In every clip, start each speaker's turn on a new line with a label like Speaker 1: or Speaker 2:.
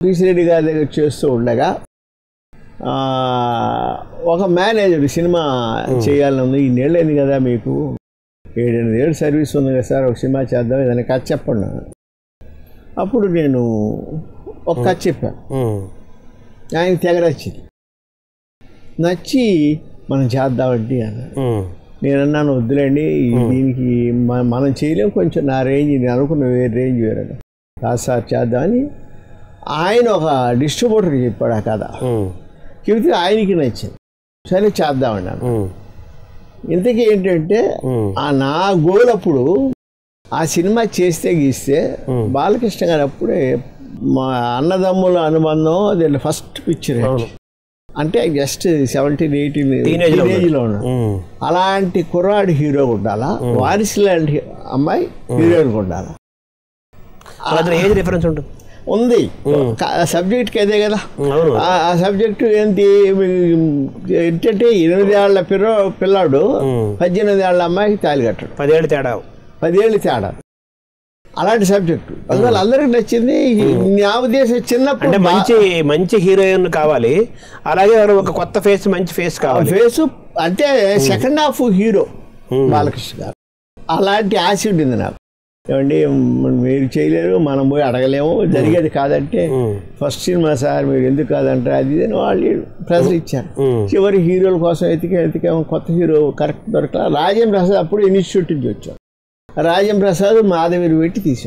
Speaker 1: రెడ్డి గారి దగ్గర చేస్తూ ఉండగా ఆ, ఒక మేనేజర్ సినిమా చేయాలని ఉంది ఈ నెలైంది కదా మీకు ఏడెనిమిది ఏళ్ళు సర్వీస్ ఉంది కదా సార్ ఒక సినిమా చేద్దాం ఏదైనా కథ చెప్పండి అన్నాడు. అప్పుడు నేను ఒక కథ చెప్పాను
Speaker 2: ఉమ్.
Speaker 1: ఆయన తెగ నచ్చింది నచ్చి మనం చేద్దామండి అన్నాడు
Speaker 2: ఉమ్.
Speaker 1: నేను అన్నాను వద్దులేండి దీనికి మ- మనం చేయలేం కొంచెం నా రేంజ్ నేను అనుకున్న వేరే రేంజ్ వేరే కాదు సార్ చేద్దామని ఆయన ఒక డిస్ట్రిబ్యూటర్కి చెప్పాడు ఆ కథ
Speaker 2: ఉమ్.
Speaker 1: చెబితే ఆయనకి నచ్చింది సరే చేద్దామండి అన్న
Speaker 2: ఉమ్.
Speaker 1: ఇంతకీ ఏంటంటే
Speaker 2: ఉమ్.
Speaker 1: ఆ నా గోల్ అప్పుడు ఆ సినిమా చేస్తే గీస్తే బాలకృష్ణ గారు అప్పుడే మా అన్నదమ్ముల అనుబంధం అది ఫస్ట్ పిక్చర్
Speaker 2: అవును.
Speaker 1: అంటే జస్ట్ సెవెంటీన్ ఎయిటీన్
Speaker 2: Teenage లో ఉన్నాడు.
Speaker 1: టీనేజ్లో ఉన్నాడు
Speaker 2: ఉమ్.
Speaker 1: అలాంటి కుర్రాడు హీరో ఉండాలా వారిస్ లాంటి అమ్మాయి హీరోయిన్ ఉండాలా
Speaker 2: వాళ్ళ ఏజ్ డిఫరెన్స్ ఉంటుంది
Speaker 1: ఉంది సబ్జెక్ట్కి అదే కదా
Speaker 2: అవును
Speaker 1: ఆ- ఆ సబ్జెక్టు ఏంటి ఏంటంటే ఎనిమిది ఏళ్ల పిల్ల పిల్లాడు
Speaker 2: ఉమ్.
Speaker 1: పద్దెనిమిది ఏళ్ల అమ్మాయికి తాలి కట్టడు
Speaker 2: పదేళ్ళు తేడా
Speaker 1: పదేళ్ళు తేడా అలాంటి సబ్జెక్టు అందువల్ల అందరికి నచ్చింది నా ఉద్దేశం చిన్నప్పుడు
Speaker 2: అంటే మంచి మంచి హీరోయిన్ కావాలి అలాగే ఒక కొత్త ఫేస్ మంచి ఫేస్ కావాలి
Speaker 1: ఫేస్ అంటే సెకండ్ హాఫ్ హీరో బాలకృష్ణ గారు అలాంటి ఆశ ఉండింది నాకు ఏమండి మ్, మీరు చేయలేరు మనం పోయి అడగలేము జరిగేది కాదంటే
Speaker 2: ఉమ్.
Speaker 1: ఫస్ట్ సినిమా సార్ మీరు ఎందుకు కాదంటారు అది ఇది అని వాళ్ళు ప్రెజర్ ఇచ్చారు
Speaker 2: ఉమ్.
Speaker 1: చివరి హీరోల కోసం ఎతికే ఎతికాము కొత్త హీరో కరెక్ట్ దొరకలా రాజేం ప్రసాద్ అప్పుడు ఇన్స్టిట్యూట్ నుంచి వచ్చాం రాజేం ప్రసాద్ మాధవిని పెట్టి తీసాం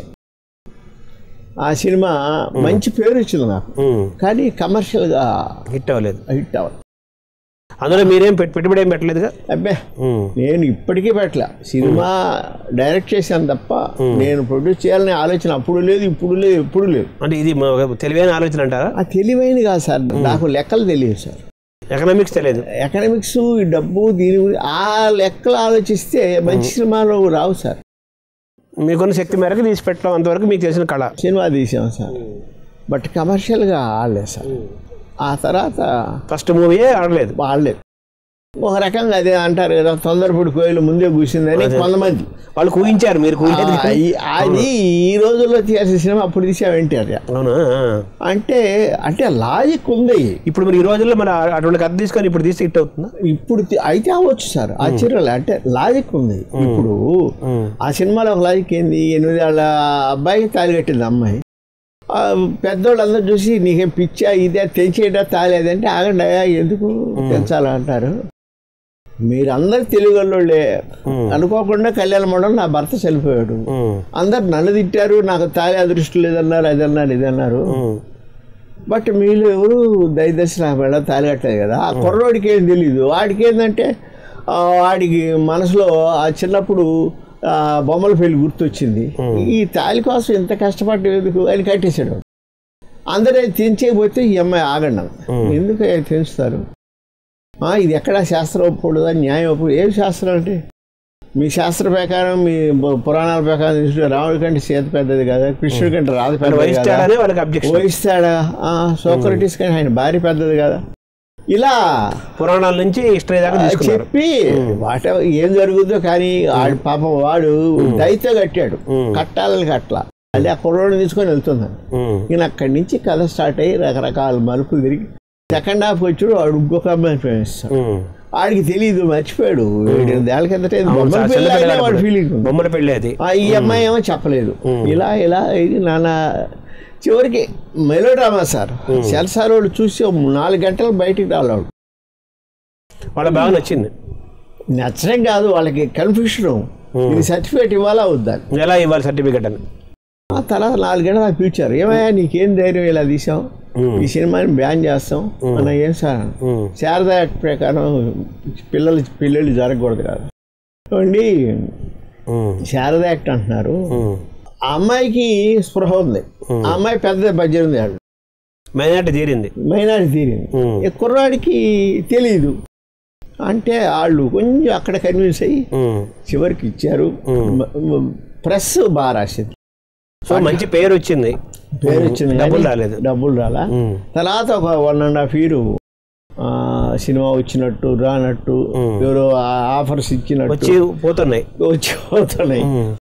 Speaker 1: ఆ సినిమా మంచి పేరు వచ్చింది నాకు
Speaker 2: ఉమ్.
Speaker 1: కానీ కమర్షియల్గా
Speaker 2: హిట్ అవ్వలేదు
Speaker 1: హిట్ అవ్వదు
Speaker 2: అందులో మీరేం పెట్- పెట్టుబడి ఏం పెట్టలేదుగా
Speaker 1: అబ్బే
Speaker 2: ఉమ్.
Speaker 1: నేను ఇప్పటికీ పెట్టలే సినిమా డైరెక్ట్ చేశాను తప్ప నేను ప్రొడ్యూస్ చేయాలనే ఆలోచన అప్పుడు లేదు ఇప్పుడు లేదు ఎప్పుడు లేదు
Speaker 2: అంటే ఇది మా- ఒక తెలివైన ఆలోచన అంటారా
Speaker 1: ఆ తెలివైంది కాదు సార్ నాకు లెక్కలు తెలియదు సార్
Speaker 2: ఎకనామిక్స్ తెలియదు
Speaker 1: ఎకనామిక్స్ ఈ డబ్బు దీని గురించి ఆ లెక్కలు ఆలోచిస్తే మంచి సినిమాలు రావు సార్
Speaker 2: మీకున్న శక్తి మేరకు తీసి పెట్టడం అంతవరకు మీకు తెలిసిన కళ
Speaker 1: సినిమా తీసాం సార్ బట్ కమర్షియల్గా ఆడలేదు సార్ ఆ తర్వాత
Speaker 2: ఫస్ట్ మూవీయే ఆడలేదు
Speaker 1: ఆడలేదు ఒక రకంగా అదే అంటారు కదా తొందరపడి కోయిలు ముందే కూర్చుందని కొంతమంది
Speaker 2: వాళ్ళు కూయించారు మీరు కూయలేదు
Speaker 1: ఆ, ఈ- అది ఈ రోజుల్లో తీయాల్సిన సినిమా అప్పుడు తీసామేంటి అది
Speaker 2: అవునా
Speaker 1: అంటే అంటే లాజిక్ ఉంది
Speaker 2: ఇప్పుడు మరి ఈ రోజుల్లో మన అటువంటి కథ తీసుకొని ఇప్పుడు తీస్తే హిట్ అవుతుందా
Speaker 1: ఇప్పుడు తి- అయితే అవ్వచ్చు సార్ ఆశ్చర్యాలు అంటే లాజిక్ ఉంది ఇప్పుడు
Speaker 2: ఉమ్.
Speaker 1: ఆ సినిమాలో ఒక లాజిక్ ఏంది ఎనిమిది ఏళ్ళ అబ్బాయికి తాలి కట్టింది అమ్మాయి ఆ పెద్దోళ్ళందరూ చూసి నీకేం పిచ్చా ఇదే తెంచేయడా తాలేదంటే ఆగండి అయ్యా ఎందుకు తెంచాలా అంటారు మీరందరు తెలుగులోళ్ళే అనుకోకుండా కళ్యాణ మండలం నా భర్త చనిపోయాడు
Speaker 2: ఉమ్.
Speaker 1: అందరు నన్ను తిట్టారు నాకు తాగే అదృష్టం లేదన్నారు అది అన్నారు ఇది అన్నారు
Speaker 2: ఉమ్.
Speaker 1: బట్ మీరు ఎవరు దయదర్శి నా మేడం తాలిగట్టలేదు కదా ఆ కుర్రోడికి ఏం తెలీదు వాడికి ఏంటంటే ఆ, వాడికి మనసులో ఆ చిన్నప్పుడు ఆ, బొమ్మల పెళ్లి గుర్తొచ్చింది ఈ తాలి కోసం ఇంత కష్టపడ్డ ఎందుకు అని కట్టేశాడు అందరూ తెంచేయకపోతే ఈ అమ్మాయి ఆగండి ఎందుకు తెంచుతారు ఆ, ఇది ఎక్కడా శాస్త్రం ఒప్పుకోదా న్యాయం ఒప్పు ఏం శాస్త్రం అంటే మీ శాస్త్ర ప్రకారం మీ బు- పురాణాల ప్రకారం తీసుకుంటే రాముడి కంటే సీత పెద్దది కదా కృష్ణుడి కంటే రాధ
Speaker 2: మరి
Speaker 1: పెద్దది
Speaker 2: వయసు
Speaker 1: కదా
Speaker 2: తేడానే వాళ్ళకి అబ్జెక్షన్
Speaker 1: వహిస్తాడా సోక్రటీస్ కానీ ఆయన భార్య పెద్దది కదా ఇలా
Speaker 2: పురాణాల నుంచి హిస్టరీ దాకా తీసుకున్నారు
Speaker 1: చెప్పి వాట ఏం జరుగుతుందో కానీ వాడు పాపం వాడు దయతో కట్టాడు కట్టాలని కట్ల అది ఆ కుర్రోడిని తీసుకొని వెళ్తున్నాను
Speaker 2: ఉమ్.
Speaker 1: ఈయన అక్కడి నుంచి కథ స్టార్ట్ అయ్యి రకరకాల మలుపులు తిరిగి సెకండ్ హాఫ్ వచ్చాడు వాడు ఇంకొక అమ్మాయిని ప్రేమిస్తాడు
Speaker 2: ఉమ్.
Speaker 1: వాడికి తెలియదు మర్చిపోయాడు ఏళ్ళ కిందట ఏదో
Speaker 2: అవును
Speaker 1: బొమ్మల
Speaker 2: సార్,
Speaker 1: పిల్ల
Speaker 2: చిన్న
Speaker 1: అయినా
Speaker 2: పిల్లలు
Speaker 1: వాడి ఫీలింగ్ ఉంది
Speaker 2: బొమ్మల పెళ్ళి అది
Speaker 1: ఆ, ఈ అమ్మాయి ఏమో చెప్పలేదు ఇలా ఇలా ఇది నాన్న చివరికి మెలో డ్రామా సార్ సెన్సార్ వాళ్ళు చూసి ఓ నాలుగు గంటలు బయటికి రాలేడు
Speaker 2: వాళ్ళకి బాగా నచ్చింది
Speaker 1: నచ్చడం కాదు వాళ్ళకి కన్ఫ్యూషన్ ఇది సర్టిఫికేట్ ఇవ్వాలా వద్దా
Speaker 2: ఎలా ఇవ్వాలి సర్టిఫికెట్ అని
Speaker 1: ఆ తర్వాత నాలుగు గంటలు నాకు పిలిచారు ఏమయ్యా నీకేం ధైర్యం ఇలా తీసాం
Speaker 2: ఉమ్.
Speaker 1: ఈ సినిమాని బ్యాన్ చేస్తాం అన్న ఏం సార్
Speaker 2: ఉమ్.
Speaker 1: శారదా యాక్ట్ ప్రకారం పిల్లలు పిల్లలు జరగకూడదు కాదు చూడండి
Speaker 2: ఉమ్.
Speaker 1: శారదా యాక్ట్ అంటున్నారు
Speaker 2: ఉమ్.
Speaker 1: ఆ అమ్మాయికి స్పృహ ఉంది ఆ అమ్మాయి పెద్ద పద్దెనిమిది ఏళ్ళు
Speaker 2: మైనార్టీ తీరింది
Speaker 1: మైనారిటీ తీరింది
Speaker 2: ఉమ్.
Speaker 1: ఈ కుర్రాడికి తెలియదు అంటే వాళ్ళు కొంచెం అక్కడ కన్విన్స్ అయ్యి
Speaker 2: ఉమ్.
Speaker 1: చివరికి ఇచ్చారు ప్రెస్ బాగా రాసింది
Speaker 2: సో మంచి పేరు వచ్చింది
Speaker 1: పేరు వచ్చింది
Speaker 2: డబ్బులు
Speaker 1: కానీ
Speaker 2: రాలేదు
Speaker 1: డబ్బులు రాలా
Speaker 2: ఉమ్.
Speaker 1: తర్వాత ఒక వన్ అండ్ హాఫ్ ఇయర్ సినిమా వచ్చినట్టు రానట్టు
Speaker 2: ఉమ్.
Speaker 1: ఎవరో ఆఫర్స్ ఇచ్చినట్టు
Speaker 2: వచ్చి పోతున్నాయి
Speaker 1: వచ్చి పోతున్నాయి
Speaker 2: ఉమ్.